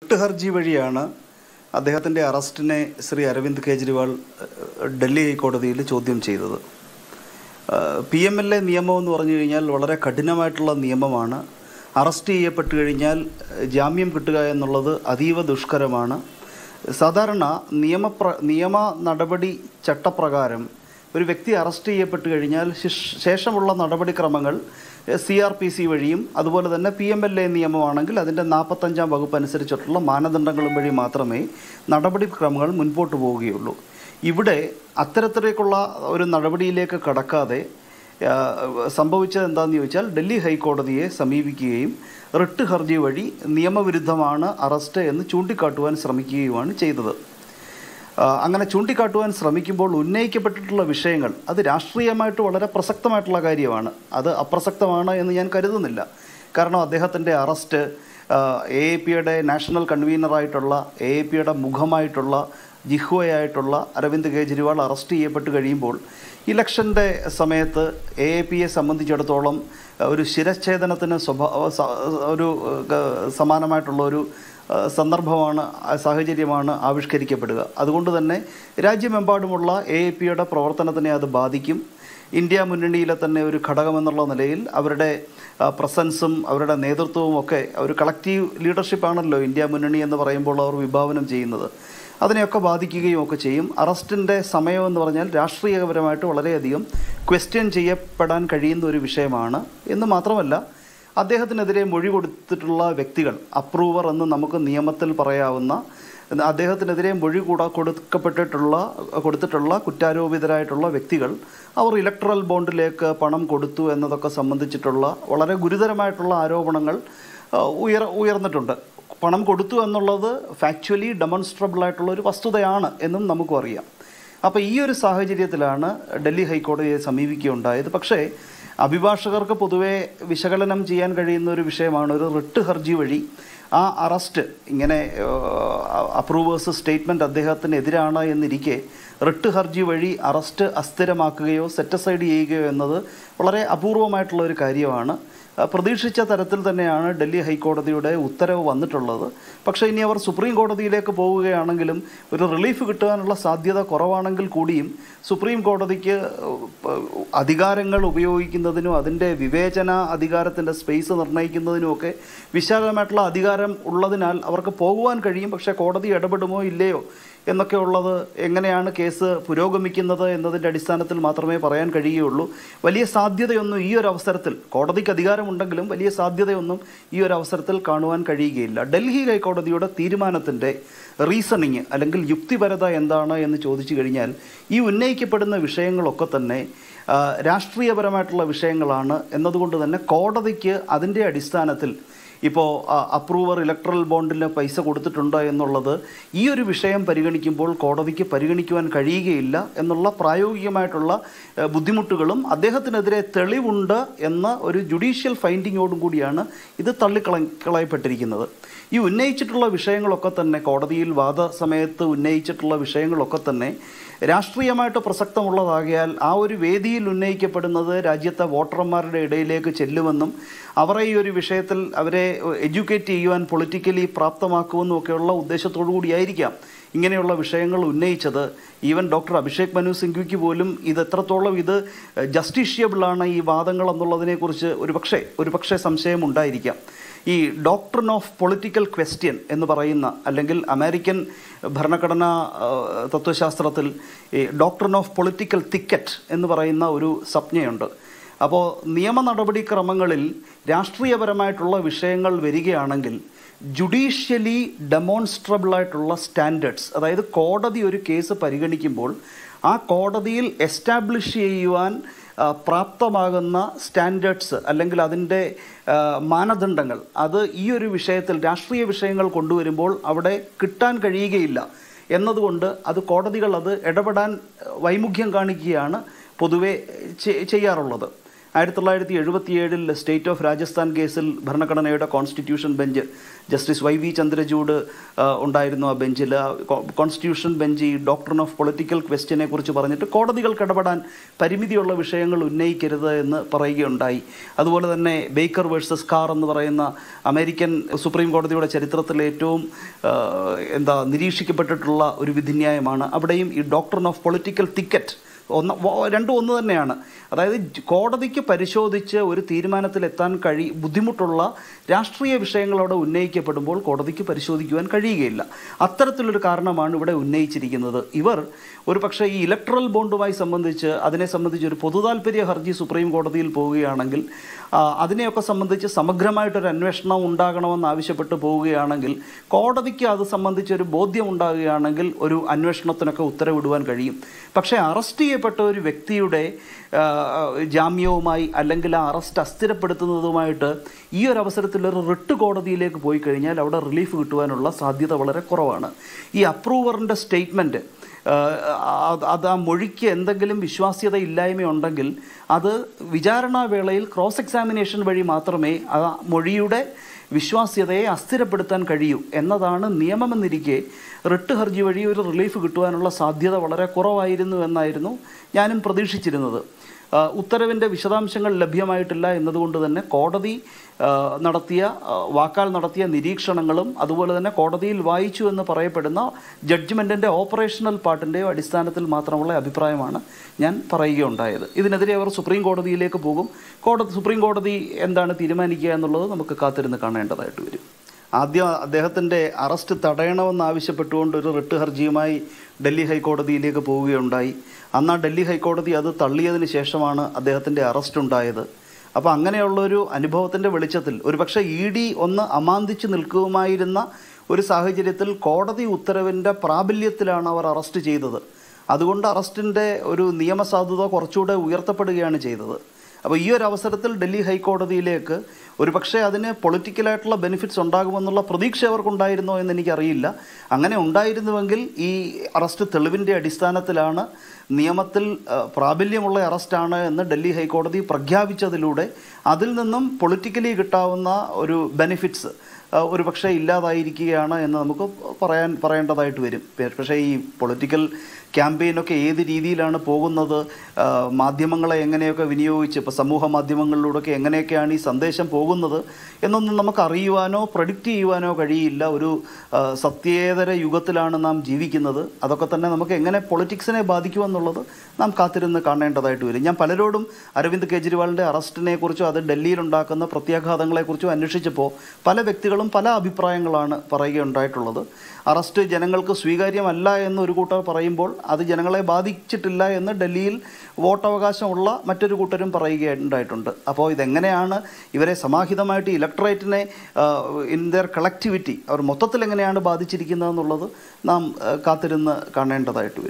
writ ഹർജി വഴിയാണ് അദ്ദേഹത്തിൻ്റെ അറസ്റ്റിനെ ശ്രീ അരവിന്ദ് കെജ്രിവാൾ ഏഹ്, ഡൽഹി ഹൈക്കോടതിയിൽ ചോദ്യം ചെയ്തത് പി എം എൽ എ നിയമം എന്ന് പറഞ്ഞു കഴിഞ്ഞാൽ വളരെ കഠിനമായിട്ടുള്ള നിയമമാണ് അറസ്റ്റ് ചെയ്യപ്പെട്ട് കഴിഞ്ഞാൽ ഏഹ്, ജാമ്യം കിട്ടുക എന്നുള്ളത് അതീവ ദുഷ്കരമാണ് സാധാരണ നിയമപ്ര നിയമ നടപടി ചട്ടപ്രകാരം ഒരു വ്യക്തി അറസ്റ്റ് ചെയ്യപ്പെട്ട് കഴിഞ്ഞാൽ ശിഷ്- ശേഷമുള്ള നടപടിക്രമങ്ങൾ സി ആർ പി സി വഴിയും അതുപോലെ തന്നെ പി എം എൽ എ നിയമമാണെങ്കിൽ അതിൻ്റെ നാൽപ്പത്തഞ്ചാം വകുപ്പ് അനുസരിച്ചിട്ടുള്ള മാനദണ്ഡങ്ങളും വഴി മാത്രമേ നടപടിക്രമങ്ങൾ മുൻപോട്ട് പോവുകയുള്ളൂ ഇവിടെ അത്തരത്തിലേക്കുള്ള ഒരു നടപടിയിലേക്ക് കടക്കാതെ ആ, സംഭവിച്ചത് എന്താണെന്ന് ചോദിച്ചാൽ ഡൽഹി ഹൈക്കോടതിയെ സമീപിക്കുകയും റിട്ട് ഹർജി വഴി നിയമവിരുദ്ധമാണ് അറസ്റ്റ് എന്ന് ചൂണ്ടിക്കാട്ടുവാൻ ശ്രമിക്കുകയുമാണ് ചെയ്തത് ആ, അങ്ങനെ ചൂണ്ടിക്കാട്ടുവാൻ ശ്രമിക്കുമ്പോൾ ഉന്നയിക്കപ്പെട്ടിട്ടുള്ള വിഷയങ്ങൾ അത് രാഷ്ട്രീയമായിട്ട് വളരെ പ്രസക്തമായിട്ടുള്ള കാര്യമാണ് അത് അപ്രസക്തമാണ് എന്ന് ഞാൻ കരുതുന്നില്ല കാരണം അദ്ദേഹത്തിൻ്റെ അറസ്റ്റ് എ എ പിയുടെ നാഷണൽ കൺവീനറായിട്ടുള്ള എ എ പിയുടെ മുഖമായിട്ടുള്ള ജിഹ്വയായിട്ടുള്ള അരവിന്ദ് കെജ്രിവാൾ അറസ്റ്റ് ചെയ്യപ്പെട്ട് കഴിയുമ്പോൾ ഇലക്ഷൻ്റെ സമയത്ത് എ എ പിയെ സംബന്ധിച്ചിടത്തോളം ആ, ഒരു ശിരച്ഛേദനത്തിന് സ്വഭാ സ- ഒരു ആ, സമാനമായിട്ടുള്ള ഒരു ആ, സന്ദർഭമാണ് ആ സാഹചര്യമാണ് ആവിഷ്കരിക്കപ്പെടുക അതുകൊണ്ട് തന്നെ രാജ്യമെമ്പാടുമുള്ള എ എ പിയുടെ പ്രവർത്തനത്തിനെ അത് ബാധിക്കും ഇന്ത്യ മുന്നണിയിലെ തന്നെ ഒരു ഘടകമെന്നുള്ള നിലയിൽ അവരുടെ ആ, പ്രസൻസും അവരുടെ നേതൃത്വവും ഒക്കെ ഒരു കളക്റ്റീവ് ലീഡർഷിപ്പാണല്ലോ ഇന്ത്യ മുന്നണി എന്ന് പറയുമ്പോൾ അവർ വിഭാവനം ചെയ്യുന്നത് അതിനെയൊക്കെ ബാധിക്കുകയും ഒക്കെ ചെയ്യും അറസ്റ്റിൻ്റെ സമയം എന്ന് പറഞ്ഞാൽ രാഷ്ട്രീയപരമായിട്ട് വളരെയധികം ക്വസ്റ്റ്യൻ ചെയ്യപ്പെടാൻ കഴിയുന്ന ഒരു വിഷയമാണ് എന്ന് മാത്രമല്ല അദ്ദേഹത്തിനെതിരെ മൊഴി കൊടുത്തിട്ടുള്ള വ്യക്തികൾ അപ്രൂവർ എന്ന് നമുക്ക് നിയമത്തിൽ പറയാവുന്ന അദ്ദേഹത്തിനെതിരെ മൊഴി കൂടാ കൊടുക്കപ്പെട്ടിട്ടുള്ള കൊടുത്തിട്ടുള്ള കുറ്റാരോപിതരായിട്ടുള്ള വ്യക്തികൾ അവർ ഇലക്ട്രൽ ബോണ്ടിലേക്ക് പണം കൊടുത്തു എന്നതൊക്കെ സംബന്ധിച്ചിട്ടുള്ള വളരെ ഗുരുതരമായിട്ടുള്ള ആരോപണങ്ങൾ ആ, ഉയർ ഉയർന്നിട്ടുണ്ട് പണം കൊടുത്തു എന്നുള്ളത് ഫാക്ച്വലി ഡെമോൺസ്ട്രബിൾ ആയിട്ടുള്ള ഒരു വസ്തുതയാണ് എന്നും നമുക്കും അറിയാം അപ്പോൾ ഈ ഒരു സാഹചര്യത്തിലാണ് ഡൽഹി ഹൈക്കോടതിയെ സമീപിക്കുകയുണ്ടായത് പക്ഷേ അഭിഭാഷകർക്ക് പൊതുവെ വിശകലനം ചെയ്യാൻ കഴിയുന്ന ഒരു വിഷയമാണ് ഒരു റിട്ട് ഹർജി വഴി ആ അറസ്റ്റ് ഇങ്ങനെ അപ്രൂവേഴ്സ് സ്റ്റേറ്റ്മെൻറ്റ് അദ്ദേഹത്തിനെതിരാണ് എന്നിരിക്കെ റിട്ട് ഹർജി വഴി അറസ്റ്റ് അസ്ഥിരമാക്കുകയോ സെറ്റസൈഡ് ചെയ്യുകയോ എന്നത് വളരെ അപൂർവമായിട്ടുള്ള ഒരു കാര്യമാണ് ആ, പ്രതീക്ഷിച്ച തരത്തിൽ തന്നെയാണ് ഡൽഹി ഹൈക്കോടതിയുടെ ഉത്തരവ് വന്നിട്ടുള്ളത് പക്ഷേ ഇനി അവർ സുപ്രീം കോടതിയിലേക്ക് പോവുകയാണെങ്കിലും ഒരു റിലീഫ് കിട്ടാനുള്ള സാധ്യത കുറവാണെങ്കിൽ കൂടിയും സുപ്രീം കോടതിക്ക് ഏഹ്, അധികാരങ്ങൾ ഉപയോഗിക്കുന്നതിനും അതിൻ്റെ വിവേചന അധികാരത്തിൻ്റെ സ്പേസ് നിർണ്ണയിക്കുന്നതിനുമൊക്കെ വിശാലമായിട്ടുള്ള അധികാരം ഉള്ളതിനാൽ അവർക്ക് പോകുവാൻ കഴിയും പക്ഷേ കോടതി ഇടപെടുമോ ഇല്ലയോ എന്നൊക്കെ ഉള്ളത് എങ്ങനെയാണ് കേസ് പുരോഗമിക്കുന്നത് എന്നതിൻ്റെ അടിസ്ഥാനത്തിൽ മാത്രമേ പറയാൻ കഴിയുകയുള്ളൂ വലിയ സാധ്യതയൊന്നും ഈ ഒരു അവസരത്തിൽ കോടതിക്ക് അധികാരമുണ്ടെങ്കിലും വലിയ സാധ്യതയൊന്നും ഈ ഒരു അവസരത്തിൽ കാണുവാൻ കഴിയുകയില്ല ഡൽഹി ഹൈക്കോടതിയുടെ തീരുമാനത്തിൻ്റെ റീസണിങ് അല്ലെങ്കിൽ യുക്തിപരത എന്താണ് എന്ന് ചോദിച്ചു കഴിഞ്ഞാൽ ഈ ഉന്നയിക്കപ്പെടുന്ന വിഷയങ്ങളൊക്കെ തന്നെ ആ, രാഷ്ട്രീയപരമായിട്ടുള്ള വിഷയങ്ങളാണ് എന്നതുകൊണ്ട് തന്നെ കോടതിക്ക് അതിൻ്റെ അടിസ്ഥാനത്തിൽ ഇപ്പോൾ അപ്രൂവർ ഇലക്ട്രൽ ബോണ്ടിന് പൈസ കൊടുത്തിട്ടുണ്ട് എന്നുള്ളത് ഈ ഒരു വിഷയം പരിഗണിക്കുമ്പോൾ കോടതിക്ക് പരിഗണിക്കുവാൻ കഴിയുകയില്ല എന്നുള്ള പ്രായോഗികമായിട്ടുള്ള ഏഹ്, ബുദ്ധിമുട്ടുകളും അദ്ദേഹത്തിനെതിരെ തെളിവുണ്ട് എന്ന ഒരു ജുഡീഷ്യൽ ഫൈൻഡിങ്ങോടും കൂടിയാണ് ഇത് തള്ളിക്കള കളയപ്പെട്ടിരിക്കുന്നത് ഈ ഉന്നയിച്ചിട്ടുള്ള വിഷയങ്ങളൊക്കെ തന്നെ കോടതിയിൽ വാദസമയത്ത് ഉന്നയിച്ചിട്ടുള്ള വിഷയങ്ങളൊക്കെ തന്നെ രാഷ്ട്രീയമായിട്ട് പ്രസക്തമുള്ളതാകിയാൽ ആ ഒരു വേദിയിൽ ഉന്നയിക്കപ്പെടുന്നത് രാജ്യത്തെ വോട്ടർമാരുടെ ഇടയിലേക്ക് ചെല്ലുമെന്നും അവരെ ഈ ഒരു വിഷയത്തിൽ അവരെ എഡ്യൂക്കേറ്റ് ചെയ്യുവാൻ പൊളിറ്റിക്കലി പ്രാപ്തമാക്കുമെന്നും ഒക്കെയുള്ള ഉദ്ദേശത്തോടു കൂടിയായിരിക്കാം ഇങ്ങനെയുള്ള വിഷയങ്ങൾ ഉന്നയിച്ചത് ഈവൻ ഡോക്ടർ അഭിഷേക് മനു സിംഗ്വിക്ക് പോലും ഇത് എത്രത്തോളം ഇത് ജസ്റ്റിഷ്യബിളാണ് ഈ വാദങ്ങൾ എന്നുള്ളതിനെക്കുറിച്ച് ഒരു പക്ഷേ ഒരു പക്ഷേ സംശയം ഉണ്ടായിരിക്കാം ഈ ഡോക്ട്രിൻ ഓഫ് പൊളിറ്റിക്കൽ ക്വസ്റ്റ്യൻ എന്ന് പറയുന്ന അല്ലെങ്കിൽ അമേരിക്കൻ ഭരണഘടനാ ആ, തത്വശാസ്ത്രത്തിൽ ഈ ഡോക്ട്രിൻ ഓഫ് പൊളിറ്റിക്കൽ തിക്കറ്റ് എന്ന് പറയുന്ന ഒരു സംജ്ഞയുണ്ട് അപ്പോൾ നിയമ നടപടിക്രമങ്ങളിൽ രാഷ്ട്രീയപരമായിട്ടുള്ള വിഷയങ്ങൾ വരികയാണെങ്കിൽ ജുഡീഷ്യലി ഡെമോൺസ്ട്രബിൾ ആയിട്ടുള്ള സ്റ്റാൻഡേർഡ്സ് അതായത് കോടതി ഒരു കേസ് പരിഗണിക്കുമ്പോൾ ആ കോടതിയിൽ എസ്റ്റാബ്ലിഷ് ചെയ്യുവാൻ ആ, പ്രാപ്തമാകുന്ന സ്റ്റാൻഡേർഡ്സ് അല്ലെങ്കിൽ അതിൻ്റെ ആ, മാനദണ്ഡങ്ങൾ അത് ഈ ഒരു വിഷയത്തിൽ രാഷ്ട്രീയ വിഷയങ്ങൾ കൊണ്ടുവരുമ്പോൾ അവിടെ കിട്ടാൻ കഴിയുകയില്ല എന്നതുകൊണ്ട് അത് കോടതികൾ അത് ഇടപെടാൻ വൈമുഖ്യം കാണിക്കുകയാണ് പൊതുവെ ചെ- ചെയ്യാറുള്ളത് ആയിരത്തി തൊള്ളായിരത്തി എഴുപത്തിയേഴിൽ സ്റ്റേറ്റ് ഓഫ് രാജസ്ഥാൻ കേസിൽ ഭരണഘടനയുടെ constitution bench justice Y V Chandrachud ആ, ഉണ്ടായിരുന്നു ആ ബെഞ്ചിൽ ആ കോ- കോൺസ്റ്റിറ്റ്യൂഷൻ ബെഞ്ച് ഈ ഡോക്ടറിൻ ഓഫ് പൊളിറ്റിക്കൽ ക്വസ്റ്റ്യനെ കുറിച്ച് പറഞ്ഞിട്ട് കോടതികൾക്ക് ഇടപെടാൻ പരിമിതിയുള്ള വിഷയങ്ങൾ ഉന്നയിക്കരുത് എന്ന് പറയുകയുണ്ടായി അതുപോലെ തന്നെ ബേക്കർ വേഴ്സസ് കാർ എന്ന് പറയുന്ന അമേരിക്കൻ സുപ്രീം കോടതിയുടെ ചരിത്രത്തിലെ ഏറ്റവും ആ, എന്താ നിരീക്ഷിക്കപ്പെട്ടിട്ടുള്ള ഒരു വിധിന്യായമാണ് അവിടെയും ഈ ഡോക്ടറിൻ ഓഫ് പൊളിറ്റിക്കൽ തിക്കറ്റ് ഒന്ന് വ- രണ്ടും ഒന്ന് തന്നെയാണ് അതായത് ജ് കോടതിക്ക് പരിശോധിച്ച് ഒരു തീരുമാനത്തിലെത്താൻ കഴി ബുദ്ധിമുട്ടുള്ള രാഷ്ട്രീയ വിഷയങ്ങൾ അവിടെ ഉന്നയിക്കപ്പെടുമ്പോൾ കോടതിക്ക് പരിശോധിക്കുവാൻ കഴിയുകയില്ല അത്തരത്തിലൊരു കാരണമാണ് ഇവിടെ ഉന്നയിച്ചിരിക്കുന്നത് ഇവർ ഒരു പക്ഷേ ഈ ഇലക്ട്രൽ ബോണ്ടുമായി സംബന്ധിച്ച് അതിനെ സംബന്ധിച്ച് ഒരു പൊതുതാൽപര്യ ഹർജി സുപ്രീം കോടതിയിൽ പോവുകയാണെങ്കിൽ ആ, അതിനെയൊക്കെ സംബന്ധിച്ച് സമഗ്രമായിട്ടൊരു അന്വേഷണം ഉണ്ടാകണമെന്ന് ആവശ്യപ്പെട്ട് പോവുകയാണെങ്കിൽ കോടതിക്ക് അത് സംബന്ധിച്ച് ഒരു ബോധ്യം ഉണ്ടാകുകയാണെങ്കിൽ ഒരു അന്വേഷണത്തിനൊക്കെ ഉത്തരവിടുവാൻ കഴിയും പക്ഷേ അറസ്റ്റ് ചെയ്യപ്പെട്ട ഒരു വ്യക്തിയുടെ ആ, ജാമ്യവുമായി അല്ലെങ്കിൽ ആ അറസ്റ്റ് അസ്ഥിരപ്പെടുത്തുന്നതുമായിട്ട് ഈ ഒരു അവസരത്തിൽ ഒരു റിട്ട് കോടതിയിലേക്ക് പോയി കഴിഞ്ഞാൽ അവിടെ റിലീഫ് കിട്ടുവാനുള്ള സാധ്യത വളരെ കുറവാണ് ഈ അപ്രൂവറിൻ്റെ സ്റ്റേറ്റ്മെൻറ്റ് അത് ആ മൊഴിക്ക് എന്തെങ്കിലും വിശ്വാസ്യത ഇല്ലായ്മയുണ്ടെങ്കിൽ അത് വിചാരണാ വേളയിൽ ക്രോസ് എക്സാമിനേഷൻ വഴി മാത്രമേ ആ മൊഴിയുടെ വിശ്വാസ്യതയെ അസ്ഥിരപ്പെടുത്താൻ കഴിയൂ എന്നതാണ് നിയമമെന്നിരിക്കെ റിട്ട് ഹർജി വഴി ഒരു റിലീഫ് കിട്ടുവാനുള്ള സാധ്യത വളരെ കുറവായിരുന്നു എന്നായിരുന്നു ഞാനും പ്രതീക്ഷിച്ചിരുന്നത് ആ, ഉത്തരവിൻ്റെ വിശദാംശങ്ങൾ ലഭ്യമായിട്ടില്ല എന്നതുകൊണ്ട് തന്നെ കോടതി ആ, നടത്തിയ ആ, വാക്കാൽ നടത്തിയ നിരീക്ഷണങ്ങളും അതുപോലെ തന്നെ കോടതിയിൽ വായിച്ചു എന്ന് പറയപ്പെടുന്ന ജഡ്ജ്മെൻറ്റിൻ്റെ ഓപ്പറേഷണൽ പാർട്ടിൻ്റെയോ അടിസ്ഥാനത്തിൽ മാത്രമുള്ള അഭിപ്രായമാണ് ഞാൻ പറയുകയുണ്ടായത് ഇതിനെതിരെ അവർ സുപ്രീം കോടതിയിലേക്ക് പോകും കോടതി സുപ്രീം കോടതി എന്താണ് തീരുമാനിക്കുക എന്നുള്ളത് നമുക്ക് കാത്തിരുന്ന് കാണേണ്ടതായിട്ട് വരും ആദ്യം അദ്ദേഹത്തിൻ്റെ അറസ്റ്റ് തടയണമെന്ന് ആവശ്യപ്പെട്ടുകൊണ്ട് ഒരു റിട്ട് ഹർജിയുമായി ഡൽഹി ഹൈക്കോടതിയിലേക്ക് പോവുകയുണ്ടായി അന്ന് ആ ഡൽഹി ഹൈക്കോടതി അത് തള്ളിയതിന് ശേഷമാണ് അദ്ദേഹത്തിൻ്റെ അറസ്റ്റ് ഉണ്ടായത് അപ്പോൾ അങ്ങനെയുള്ളൊരു അനുഭവത്തിൻ്റെ വെളിച്ചത്തിൽ ഒരുപക്ഷെ ഇ ഡി ഒന്ന് അമാന്തിച്ച് നിൽക്കുമായിരുന്ന ഒരു സാഹചര്യത്തിൽ കോടതി ഉത്തരവിൻ്റെ പ്രാബല്യത്തിലാണ് അവർ അറസ്റ്റ് ചെയ്തത് അതുകൊണ്ട് അറസ്റ്റിൻ്റെ ഒരു നിയമസാധുത കുറച്ചുകൂടെ ഉയർത്തപ്പെടുകയാണ് ചെയ്തത് അപ്പോൾ ഈ ഒരു അവസരത്തിൽ ഡൽഹി ഹൈക്കോടതിയിലേക്ക് ഒരു പക്ഷേ അതിന് പൊളിറ്റിക്കലായിട്ടുള്ള ബെനിഫിറ്റ്സ് ഉണ്ടാകുമെന്നുള്ള പ്രതീക്ഷ അവർക്കുണ്ടായിരുന്നോ എന്ന് എനിക്കറിയില്ല അങ്ങനെ ഉണ്ടായിരുന്നുവെങ്കിൽ ഈ അറസ്റ്റ് തെളിവിൻ്റെ അടിസ്ഥാനത്തിലാണ് നിയമത്തിൽ ആ, പ്രാബല്യമുള്ള അറസ്റ്റാണ് എന്ന് ഡൽഹി ഹൈക്കോടതി പ്രഖ്യാപിച്ചതിലൂടെ അതിൽ നിന്നും പൊളിറ്റിക്കലി കിട്ടാവുന്ന ഒരു ബെനിഫിറ്റ്സ് ഒരു പക്ഷേ ഇല്ലാതായിരിക്കുകയാണ് എന്ന് നമുക്ക് പറയാൻ പറയേണ്ടതായിട്ട് വരും പക്ഷേ ഈ പൊളിറ്റിക്കൽ ക്യാമ്പയിനൊക്കെ ഏത് രീതിയിലാണ് പോകുന്നത് ആ, മാധ്യമങ്ങളെ എങ്ങനെയൊക്കെ വിനിയോഗിച്ച് ഇപ്പോൾ സമൂഹ മാധ്യമങ്ങളിലൂടെയൊക്കെ എങ്ങനെയൊക്കെയാണ് ഈ സന്ദേശം പോകുന്നത് എന്നൊന്നും നമുക്ക് അറിയുവാനോ പ്രഡിക്റ്റ് ചെയ്യുവാനോ കഴിയില്ല ഒരു ആ, സത്യേതര യുഗത്തിലാണ് നാം ജീവിക്കുന്നത് അതൊക്കെ തന്നെ നമുക്ക് എങ്ങനെ പൊളിറ്റിക്സിനെ ബാധിക്കുമെന്നുള്ളത് നാം കാത്തിരുന്ന് കാണേണ്ടതായിട്ട് വരും ഞാൻ പലരോടും അരവിന്ദ് കെജ്രിവാളിൻ്റെ അറസ്റ്റിനെ കുറിച്ചും അത് ഡൽഹിയിലുണ്ടാക്കുന്ന പ്രത്യാഘാതങ്ങളെക്കുറിച്ചും അന്വേഷിച്ചപ്പോൾ പല വ്യക്തികളും പല അഭിപ്രായങ്ങളാണ് പറയുകയുണ്ടായിട്ടുള്ളത് അറസ്റ്റ് ജനങ്ങൾക്ക് സ്വീകാര്യമല്ല എന്ന് ഒരു കൂട്ടർ പറയുമ്പോൾ അത് ജനങ്ങളെ ബാധിച്ചിട്ടില്ല എന്ന് ഡൽഹിയിൽ വോട്ടവകാശമുള്ള മറ്റൊരു കൂട്ടരും പറയുകയുണ്ടായിട്ടുണ്ട് അപ്പോൾ ഇതെങ്ങനെയാണ് ഇവരെ സമാഹിതമായിട്ട് ഇലക്ട്രേറ്റിനെ ഇൻ ദർ കളക്ടിവിറ്റി അവർ മൊത്തത്തിൽ എങ്ങനെയാണ് ബാധിച്ചിരിക്കുന്നതെന്നുള്ളത് നാം ആ, കാത്തിരുന്ന് കാണേണ്ടതായിട്ട് വരും